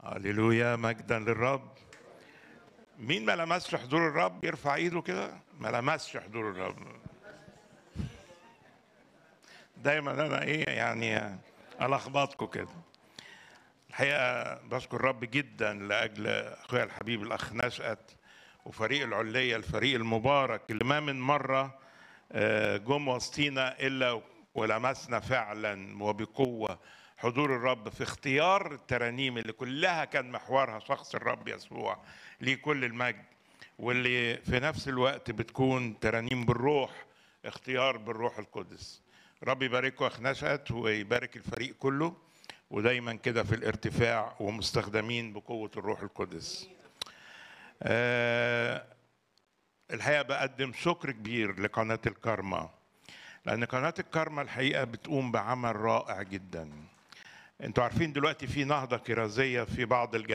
هللويا مجدا للرب مين ما لمسش حضور الرب يرفع ايده كده ما لمسش حضور الرب دايما انا ايه يعني الخبطكم كده الحقيقه بشكر الرب جدا لاجل اخويا الحبيب الاخ نشأت وفريق العليه الفريق المبارك اللي ما من مره آه، جم وسطينا الا ولمسنا فعلا وبقوه حضور الرب في اختيار الترانيم اللي كلها كان محورها شخص الرب يسوع ليه كل المجد واللي في نفس الوقت بتكون ترانيم بالروح اختيار بالروح القدس رب يبارككم اخ نشأت ويبارك الفريق كله ودايما كده في الارتفاع ومستخدمين بقوة الروح القدس آه الحقيقة بقدم شكر كبير لقناة الكارما لأن قناة الكارما الحقيقة بتقوم بعمل رائع جدا انتوا عارفين دلوقتي في نهضة كرازية في بعض الجامعات